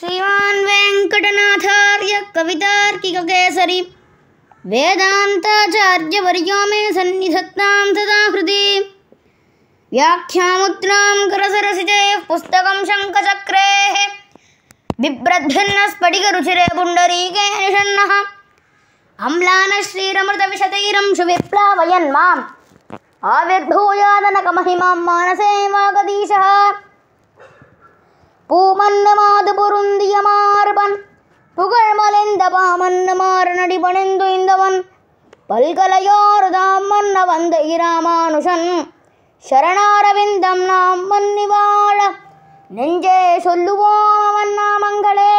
श्रीमान् वेङ्कटनाथार्य कवितार्किककेसरी वेदान्ताचार्यवर्यो मे सन्निधत्तां सदा हृदि व्याख्यामुद्रां करसरसिजयः पुस्तकं शङ्खचक्रेः बिभ्रद्भिन्नः स्फटिकरुचिरे पुण्डरीके निषण्णः अम्लानः श्रीरमृतविशतैरंशु विप्लावयन् माम् आविर्भूयादनकमहिमां मानसे वागदीशः பூமன்னு மாது பொருந்திய மார்பன் புகழ் மலைந்த பாமன்னு மாறனடி பணிந்துய்ந்தவன் பல்கலையோருதாம் மன்ன வந்த இராமானுஷன் சரணாரவிந்தம் நாம் மன்னி வாழ நெஞ்சே சொல்லுவோம் அவன் நாமங்களே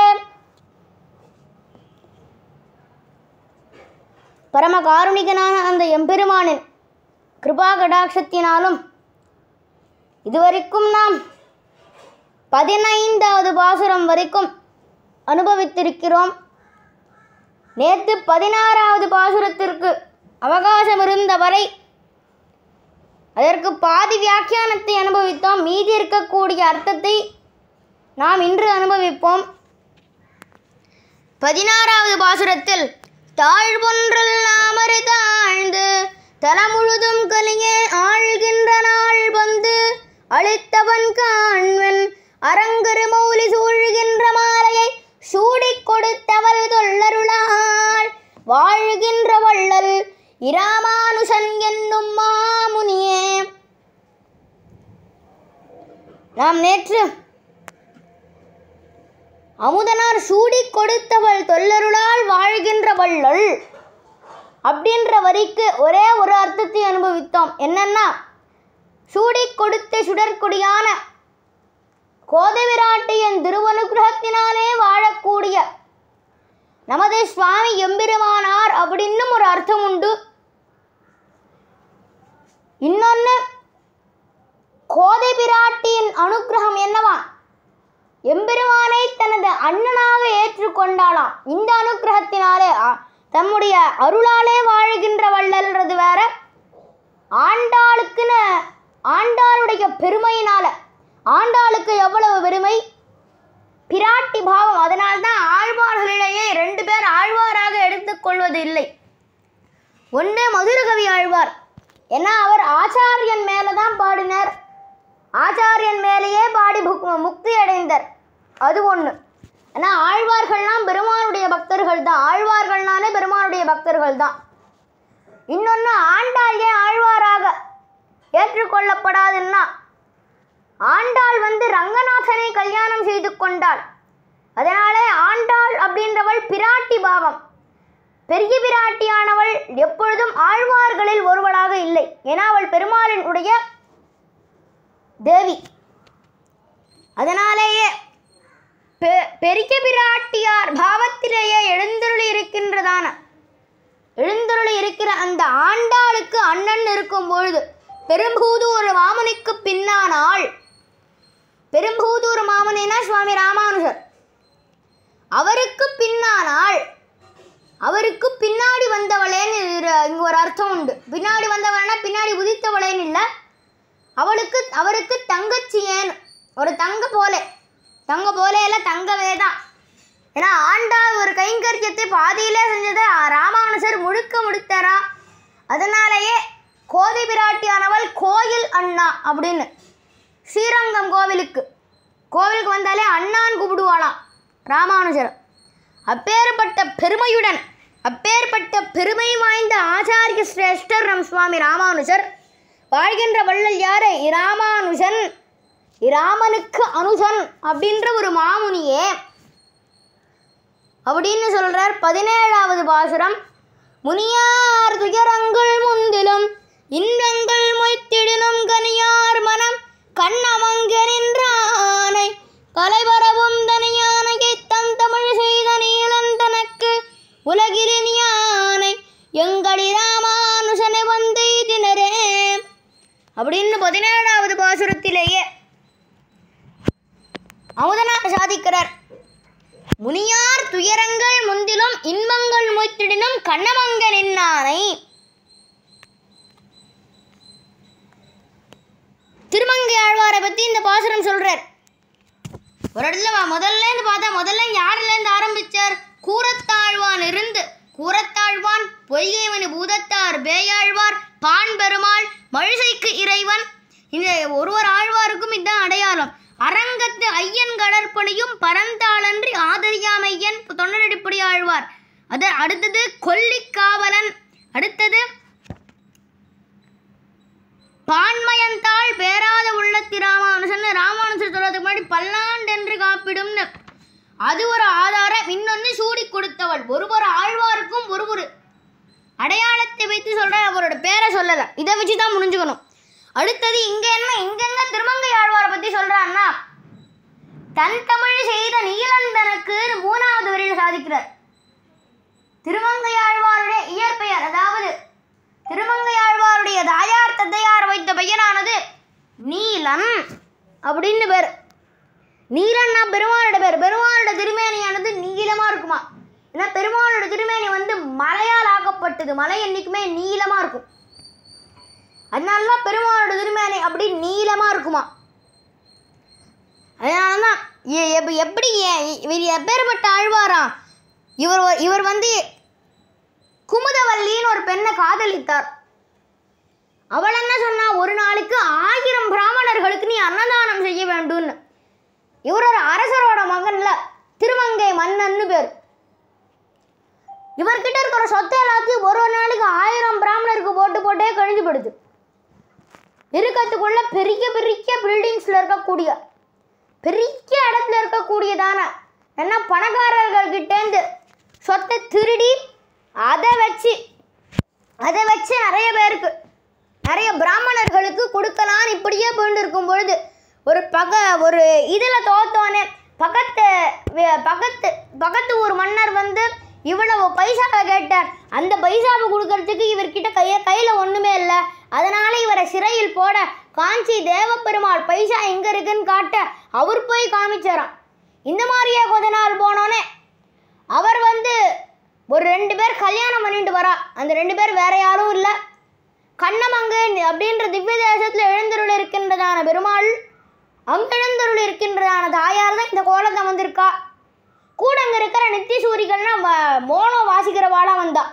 பரம காருணிகனான அந்த எம்பெருமானின் கிருபா கடாட்சத்தினாலும் இதுவரைக்கும் நாம் பதினைந்தாவது பாசுரம் வரைக்கும் அனுபவித்திருக்கிறோம் நேற்று பதினாறாவது பாசுரத்திற்கு அவகாசம் இருந்த வரை அதற்கு பாதி வியாக்கியானத்தை அனுபவித்தோம் மீதி இருக்கக்கூடிய அர்த்தத்தை நாம் இன்று அனுபவிப்போம் பதினாறாவது பாசுரத்தில் தாழ்வொன்றில் நாமரை தாழ்ந்து தலமுழுதும் கலிய ஆழ்கின்ற நாள் வந்து அழித்தவன் காண்வன் அரங்கரு மௌலி சூழ்கின்ற மாலையை சூடிக் கொடுத்தவள் தொல்லருளாள் வாழ்கின்ற வள்ளல் இராமானுஷன் என்னும் மாமுனியே நாம் நேற்று அமுதனார் சூடிக் கொடுத்தவள் தொல்லருளால் வாழ்கின்ற வள்ளல் அப்படின்ற வரிக்கு ஒரே ஒரு அர்த்தத்தை அனுபவித்தோம் என்னன்னா சூடிக் கொடுத்த சுடற்கொடியான கோதவிராட்டியின் திருவனுகிரகத்தினாலே வாழக்கூடிய நமது சுவாமி எம்பெருமானார் அப்படின்னும் ஒரு அர்த்தம் உண்டு இன்னொன்று கோதை பிராட்டியின் அனுகிரகம் என்னவா எம்பெருமானை தனது அண்ணனாக ஏற்றுக்கொண்டாளாம் இந்த அனுகிரகத்தினாலே அ- தம்முடைய அருளாலே வாழுகின்ற வள்ளல்ன்றது வேற ஆண்டாளுக்குன்னு ஆண்டாளுடைய பெருமையினால ஆண்டாளுக்கு எவ்வளவு பெருமை பிராட்டி பாவம் அதனால்தான் ஆழ்வார்களிடையே ரெண்டு பேர் ஆழ்வாராக எடுத்துக்கொள்வது இல்லை ஒன்று மதுரகவி ஆழ்வார் ஏன்னா அவர் ஆச்சாரியன் மேலே தான் பாடினார் ஆச்சாரியன் மேலேயே பாடி புக் முக்தி அடைந்தார் அது ஒன்று ஏன்னா ஆழ்வார்கள்லாம் பெருமானுடைய பக்தர்கள் தான் ஆழ்வார்கள்னாலே பெருமானுடைய பக்தர்கள் தான் இன்னொன்று ஆண்டாள் ஏன் ஆழ்வாராக ஏற்றுக்கொள்ளப்படாதுன்னா ஆண்டாள் வந்து ரங்கநாதனை கல்யாணம் செய்து கொண்டாள் அதனாலே ஆண்டாள் அப்படின்றவள் பிராட்டி பாவம் பெரிய பிராட்டியானவள் எப்பொழுதும் ஆழ்வார்களில் ஒருவளாக இல்லை ஏன்னா அவள் பெருமாளின் உடைய தேவி அதனாலேயே பெ- பெரிய பிராட்டியார் பாவத்திலேயே எழுந்தருளி இருக்கின்றதான எழுந்தருளி இருக்கிற அந்த ஆண்டாளுக்கு அண்ணன் இருக்கும் பொழுது பெரும்பூதூர் மாமனுக்கு பின்னானாள் பெரும்பூதூர் மாமனினா சுவாமி ராமானுஜர் அவருக்கு பின்னானாள் அவருக்கு பின்னாடி வந்தவளேன்னு இரு- இங்க ஒரு அர்த்தம் உண்டு பின்னாடி வந்தவளனா பின்னாடி உதித்தவளேன்னு இல்லை அவளுக்கு அவருக்கு தங்கச்சியேன்னு ஒரு தங்க போலே தங்க போலேல தங்கவே தான் ஏன்னா ஆண்டாள் ஒரு கைங்கரியத்தை பாதியிலே செஞ்சதை ராமானுஜர் முழுக்க முடித்தாரா அதனாலேயே கோதை பிராட்டியானவள் கோயில் அண்ணா அப்படின்னு ஸ்ரீரங்கம் கோவிலுக்கு கோவிலுக்கு வந்தாலே அண்ணான்னு கூப்பிடுவாளாம் ராமானுஜர் அப்பேற்பட்ட பெருமையுடன் அப்பேற்பட்ட பெருமை வாய்ந்த ஆச்சாரிய சிரேஷ்டர் நம் சுவாமி ராமானுஜர் வாழ்கின்ற வள்ளல் யாரு இராமானுஜன் இராமனுக்கு அனுஜன் அப்படின்ற ஒரு மாமுனியே அப்படின்னு சொல்றார் பதினேழாவது பாசுரம் முனியார் துயரங்கள் முந்திலும் இன்பங்கள் மொய்த்திடினும் கனியார் மனம் கண்ணமங்க நின்றானை கலைபரவும் தனியானையை தன் தமிழ் செய்த நீலன் தனக்கு உலகிலினியானை எங்களி ராமானுஷனை வந்து தினரே அப்படின்னு பதினேழாவது பாசுரத்திலேயே அமுதனார் சாதிக்கிறார் முனியார் துயரங்கள் முந்திலும் இன்பங்கள் மொய்த்திடினும் கண்ணமங்க நின்னானை திருமங்கை ஆழ்வாரை பற்றி இந்த பாசுரம் சொல்றார் ஒரு இடத்துல வ- முதல்ல இருந்து பார்த்தா முதல்ல யாருல இருந்து ஆரம்பிச்சார் கூரத்தாழ்வான் இருந்து கூரத்தாழ்வான் பொய்கைமணி பூதத்தார் பேயாழ்வார் பான் பெருமாள் மழிசைக்கு இறைவன் இந்த ஒரு ஒரு ஆழ்வாருக்கும் இதுதான் அடையாளம் அரங்கத்து ஐயன் கடற்பணியும் பரந்தாளன்றி ஆதரியாமையன் தொண்டரடிப்படி ஆழ்வார் அது அடுத்தது கொல்லிக்காவலன் அடுத்தது பான்மயந்தாள் பேராத உள்ளத்தி ராமானுசன் ராமானுசர் சொல்றதுக்கு முன்னாடி பல்லாண்டென்று காப்பிடும்னு அது ஒரு ஆதாரம் இன்னொன்று சூடி கொடுத்தவள் ஒரு ஒரு ஆழ்வாருக்கும் ஒரு ஒரு அடையாளத்தை வைத்து சொல்ற அவரோட பேரை சொல்லலை இதை வச்சு தான் முடிஞ்சுக்கணும் அடுத்தது இங்க என்ன இங்கெங்க திருமங்கை ஆழ்வாரை பத்தி சொல்றான்னா தன் தமிழ் செய்த நீலந்தனுக்கு மூணாவது வரியில் சாதிக்கிறார் திருமங்கை ஆழ்வாருடைய இயற்பெயர் அதாவது திருமங்கை ஆழ்வாருடைய தாயார் தந்தையார் வைத்த பெயரானது நீலன் அப்படின்னு பேர் நீலன்னா பெருமாளோட பேர் பெருமாளோட திருமேனியானது நீளமா இருக்குமா ஏன்னா பெருமாளோட திருமேனி வந்து மலையால் ஆக்கப்பட்டது மலை என்னைக்குமே நீளமா இருக்கும் அதனால தான் பெருமாளோட திருமேனி அப்படி நீளமா இருக்குமா அதனால தான் எ- எப்- எப்படி ஏ- இவர் எப்பேற்பட்ட ஆழ்வாரா இவர் ஒரு- இவர் வந்து குமுதவல்லின்னு ஒரு பெண்ணை காதலித்தார் அவள் என்ன சொன்னா ஒரு நாளுக்கு ஆயிரம் பிராமணர்களுக்கு நீ அன்னதானம் செய்ய வேண்டும்னு இவர் ஒரு அரசரோட மகன்ல திருமங்கை மன்னன்னு பேர் இவர்கிட்ட இருக்கிற சொத்து எல்லாத்தையும் ஒரு ஒரு நாளைக்கு ஆயிரம் பிராமணருக்கு போட்டு போட்டே கழிஞ்சு போடுது இருக்கத்துக்குள்ள பெரிய பெரிய பில்டிங்ஸ்ல இருக்கக்கூடிய பெரிய இடத்துல இருக்கக்கூடியதான என்ன பணக்காரர்கள் கிட்டேந்து சொத்தை திருடி அதை வச்சு அதை வச்சு நிறைய பேருக்கு நிறைய பிராமணர்களுக்கு கொடுக்கலான்னு இப்படியே போயிட்டு இருக்கும் பொழுது ஒரு பக ஒரு இதில் தோத்தோன்னே பக்கத்து வே- பக்கத்து பக்கத்து ஊர் மன்னர் வந்து இவ்வளவு பைசாவை கேட்டார் அந்த பைசாவை கொடுக்கறதுக்கு இவர்கிட்ட கைய கையில் ஒன்றுமே இல்லை அதனால இவரை சிறையில் போட காஞ்சி தேவப்பெருமாள் பைசா எங்கே இருக்குன்னு காட்ட அவர் போய் காமிச்சாராம் இந்த மாதிரியே கொஞ்ச நாள் போனோன்னே அவர் வந்து ஒரு ரெண்டு பேர் கல்யாணம் பண்ணிட்டு வரா அந்த ரெண்டு பேர் வேற யாரும் இல்லை கண்ணமங்கு அப்படின்ற திவ்ய தேசத்தில் எழுந்தருள் இருக்கின்றதான பெருமாள் அங்கெழுந்தருள் இருக்கின்றதான தாயார் தான் இந்த கோலத்தை வந்திருக்கா கூட அங்கே இருக்கிற நித்திய சூரிகள்னா ம- மோனம் வாசிக்கிறவாளா வந்தா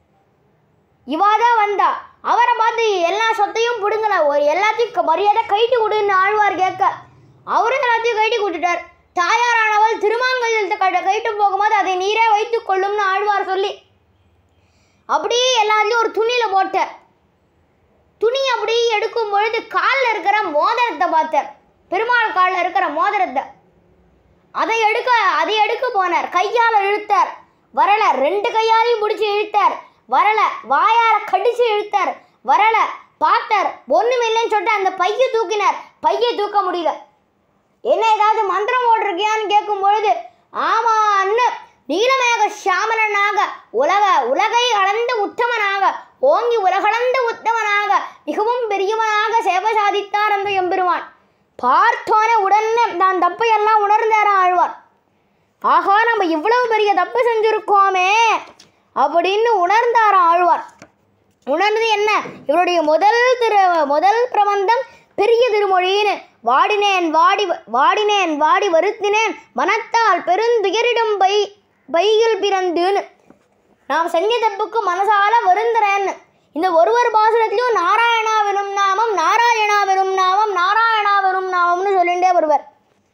இவா தான் வந்தா அவரை பார்த்து எல்லா சொத்தையும் பிடுங்கல ஒரு எல்லாத்தையும் க- மரியாதை கைட்டு கொடுன்னு ஆழ்வார் கேட்க அவரும் எல்லாத்தையும் கைட்டு கொடுத்துட்டார் தாயாரானவள் திருமாங்கல்யத்தை க- கைட்டு போகும்போது அதை நீரே வைத்துக் கொள்ளும்னு ஆழ்வார் சொல்லி அப்படியே எல்லாத்தையும் ஒரு துணியில போட்டார் துணி அப்படியே எடுக்கும் பொழுது காலில் இருக்கிற மோதிரத்தை பார்த்தார் பெருமாள் காலில் இருக்கிற மோதிரத்தை அதை எடுக்க அதை எடுக்க போனார் கையால் இழுத்தார் வரல ரெண்டு கையாலையும் பிடிச்சி இழுத்தார் வரல வாயால கடிச்சு இழுத்தார் வரல பார்த்தார் ஒண்ணும் இல்லைன்னு சொல்லிட்டு அந்த பையை தூக்கினார் பையை தூக்க முடியல என்ன ஏதாவது மந்திரம் போட்டிருக்கியான்னு கேட்கும் பொழுது ஆமான்னு நீலமேக சாமரனாக உலக உலகை அளந்த உத்தமனாக ஓங்கி உலகளந்த உத்தமனாக மிகவும் பெரியவனாக சேவை சாதித்தார் அந்த எம்பெருமான் பார்த்தோனே உடனே நான் தப்பையெல்லாம் உணர்ந்தாரா ஆழ்வார் ஆஹா நம்ம இவ்வளவு பெரிய தப்பு செஞ்சிருக்கோமே அப்படின்னு உணர்ந்தாரா ஆழ்வார் உணர்ந்தது என்ன இவருடைய முதல் திரு முதல் பிரபந்தம் பெரிய திருமொழின்னு வாடினேன் வாடி வாடினேன் வாடி வருத்தினேன் மனத்தால் பெருந்துயரிடும் பை பையில் பிறந்துன்னு நாம் செஞ்ச தப்புக்கு மனசால வருந்துறேன்னு இந்த ஒரு ஒரு பாசுரத்திலையும் நாராயணா வெறும் நாமம் நாராயணா வெறும் நாமம் நாராயணா வெறும் நாமம்னு சொல்லிண்டே வருவார்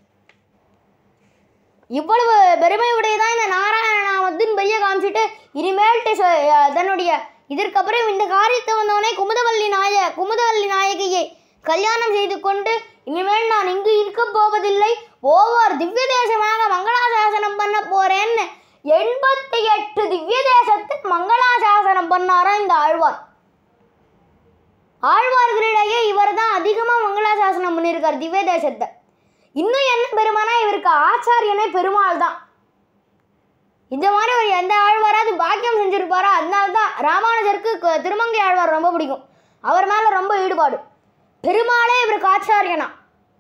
இவ்வளவு பெருமை உடையதான் இந்த நாராயண நாமத்தின் பெரிய காமிச்சிட்டு இனிமேல்ட்டு சொ- அஹ் தன்னுடைய இதற்கப்புறம் இந்த காரியத்தை வந்தவனே குமுதவல்லி நாய குமுதவல்லி நாயகியை கல்யாணம் செய்து கொண்டு இனிமேல் நான் இங்கு இருக்க போவதில்லை ஒவ்வொரு திவ்ய தேசமாக மங்களாசாசனம் பண்ண போறேன்னு எண்பத்தி எட்டு திவ்ய தேசத்தில் மங்களாசாசனம் பண்ணாராம் இந்த ஆழ்வார் ஆழ்வார்களிடையே இவர் தான் அதிகமாக மங்களாசாசனம் பண்ணியிருக்கார் திவ்ய தேசத்தை இன்னும் என்ன பெருமானா இவருக்கு ஆச்சாரியனே பெருமாள் தான் இந்த மாதிரி ஒரு எந்த ஆழ்வாராவது பாக்கியம் செஞ்சிருப்பாரோ அதனால தான் ராமானுஜருக்கு க- திருமங்கை ஆழ்வார் ரொம்ப பிடிக்கும் அவர் மேலே ரொம்ப ஈடுபாடு பெருமாளே இவருக்கு ஆச்சாரியனா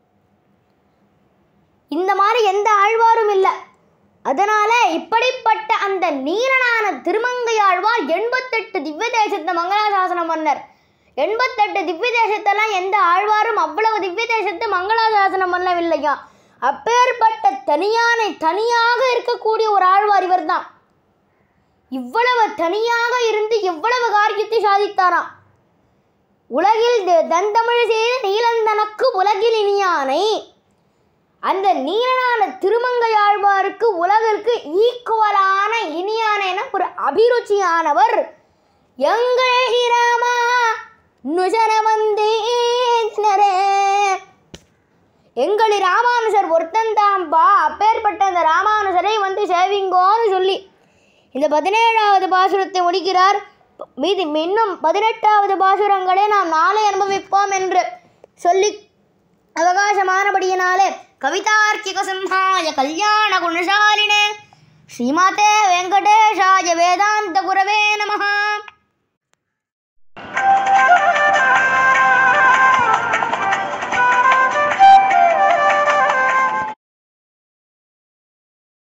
இந்த மாதிரி எந்த ஆழ்வாரும் இல்லை அதனால இப்படிப்பட்ட அந்த நீலனான திருமங்கை ஆழ்வார் எண்பத்தெட்டு திவ்ய தேசத்தை மங்களாசாசனம் பண்ணார் எண்பத்தெட்டு திவ்ய தேசத்தெல்லாம் எந்த ஆழ்வாரும் அவ்வளவு திவ்ய தேசத்தை மங்களாசாசனம் பண்ணவில்லையா அப்பேற்பட்ட தனியானை தனியாக இருக்கக்கூடிய ஒரு ஆழ்வார் இவர்தான் இவ்வளவு தனியாக இருந்து எவ்வளவு காரியத்தை சாதித்தாராம் உலகில் த- தந்தமிழ் செய்த நீலந்தனக்கு உலகில் இனியானை அந்த நீலனான திருமங்கையாழ்வாருக்கு உலகிற்கு ஈக்குவலான இனியானைன ஒரு அபிருச்சியானவர் எங்கள் ஹிராமா நுஜர வந்தேனரே எங்களி ராமானுஜர் ஒருத்தந்தாம்பா அப்பேற்பட்ட அந்த ராமானுஜரை வந்து சேவிங்கோன்னு சொல்லி இந்த பதினேழாவது பாசுரத்தை முடிக்கிறார் மீதி இன்னும் பதினெட்டாவது பாசுரங்களை நாம் நாளை அனுபவிப்போம் என்று சொல்லி அவகாசமானபடியினாலே கவிதார்க்கிக சிம்ஹாய கல்யாண குணசாலினே ஸ்ரீமாதே வெங்கடேஷாய வேதாந்த குரவே நமஹா